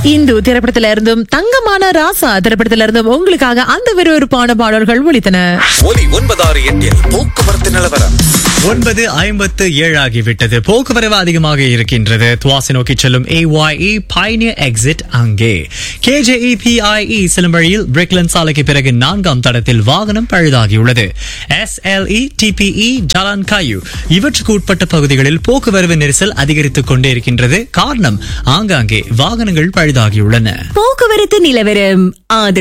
இந்து திரைப்படத்தில இருந்தும் தங்கமான ராசா திரைப்படத்தில இருந்தும் உங்களுக்காக அந்த விறுவிறுப்பான பாடல்கள் ஒலித்தன ஒலி ஒன்பதாறு எட்டில் போக்குவரத்து நிலவரம் ஒன்பது ஐம்பத்து ஏழாகிவிட்டது போக்குவரவு அதிகமாக இருக்கின்றது துவாசி நோக்கி செல்லும் ஏஒய்இ பைனியர் எக்ஸிட் அங்கே கேஜேஇ பிஐஇ செல்லும் வழியில் பிரிக்லன் சாலைக்கு பிறகு நான்காம் தடத்தில் வாகனம் பழுதாகியுள்ளது எஸ்எல்இ டிபிஇ ஜலான் காயு இவற்றுக்கு உட்பட்ட பகுதிகளில் போக்குவரவு நெரிசல் அதிகரித்துக் கொண்டே இருக்கின்றது காரணம் ஆங்காங்கே வாகனங்கள் பழுதாகியுள்ளன போக்குவரத்து நிலவரம் ஆதரவு